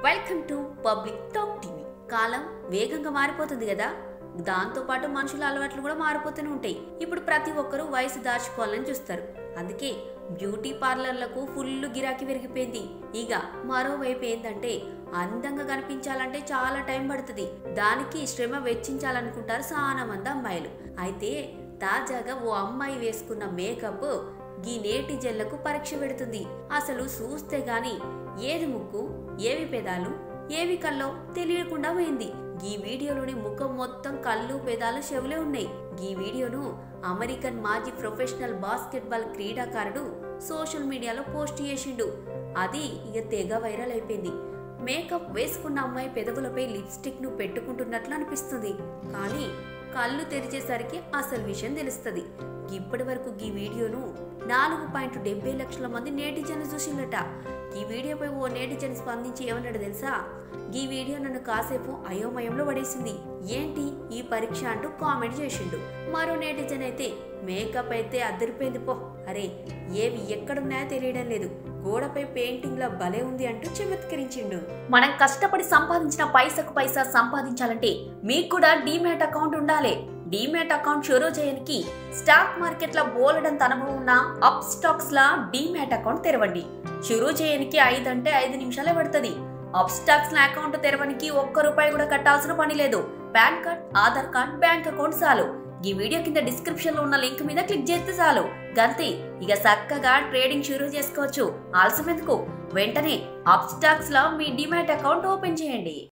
welcome to public talk TV కాలం వేగంగా మారిపోతుంది కదా దాంతో పాటు మనుషుల అలవాట్లు కూడా మారిపోతూనే ఉంటాయి ఇప్పుడు ప్రతి ఒక్కరూ వయసు దాచుకోవాలని చూస్తారు అందుకే బ్యూటీ పార్లర్లకు ఫుల్ గిరాకీ పెరిగిపోయింది ఇక మరోవైపు ఏంటంటే అందంగా కనిపించాలంటే చాలా టైం పడుతుంది దానికి శ్రమ వెచ్చించాలనుకుంటారు చాలా మంది అమ్మాయిలు అయితే తాజాగా ఓ అమ్మాయి వేసుకున్న మేకప్ గీ నేటి జల్లకు పరీక్ష పెడుతుంది అసలు చూస్తే గాని ఏది ముక్కు ఏవి పెదాలు ఏవి కల్లో తెలియకుండా పోయింది ఈ వీడియోలోని ముఖం మొత్తం కళ్ళు పెదాలు చెవులే ఉన్నాయి ఈ వీడియోను అమెరికన్ మాజీ ప్రొఫెషనల్ బాస్కెట్బాల్ క్రీడాకారుడు సోషల్ మీడియాలో పోస్ట్ చేసిండు అది ఇక తెగ వైరల్ అయిపోయింది మేకప్ వేసుకున్న అమ్మాయి పెదవులపై లిప్స్టిక్ ను పెట్టుకుంటున్నట్లు అనిపిస్తుంది కానీ కళ్ళు తెరిచేసరికి అసలు విషయం తెలుస్తుంది ఇప్పటి వరకు ఈ వీడియోను నాలుగు పాయింట్ డెబ్బై లక్షల మంది నేటిజన్లు చూసిందట ఈ వీడియోపై ఓ నేటిజన్ స్పందించి ఏమన్నాడు తెలుసా ఈ వీడియో నన్ను కాసేపు అయోమయంలో పడేసింది ఏంటి ఈ పరీక్ష అంటూ కామెంట్ చేసిండు మరో నేటిజన్ అయితే మేకప్ అయితే అదిరిపోయింది పో అరే ఏవి ఎక్కడున్నాయో తెలియడం లేదు గోడపై పెయింటింగ్ లా భలే ఉంది అంటూ చమత్కరించిండు మనం కష్టపడి సంపాదించిన పైసకు పైసా సంపాదించాలంటే మీకు కూడా డీమ్యాట్ అకౌంట్ ఉండాలి డీమ్యాట్ అకౌంట్ షురూ చేయడానికి స్టాక్ మార్కెట్ లో బోలెడంత అనుభవం ఉన్న అప్ స్టాక్స్ లా డీమ్యాట్ అకౌంట్ తెరవండి షురూ చేయడానికి ఐదు అంటే ఐదు నిమిషాలే పడుతుంది అప్ స్టాక్స్ ల అకౌంట్ తెరవడానికి ఒక్క రూపాయి కూడా కట్టాల్సిన పని లేదు PAN card Aadhaar card bank account చాలు ఈ వీడియో కింద డిస్క్రిప్షన్ లో ఉన్న లింక్ మీద క్లిక్ చేస్తే చాలు గంతే ఇక చక్కగా ట్రేడింగ్ షురూ చేసుకోవచ్చు ఆలస్యం ఎందుకు వెంటనే అప్ స్టాక్స్ లో మీ డిమాట్ అకౌంట్ ఓపెన్ చేయండి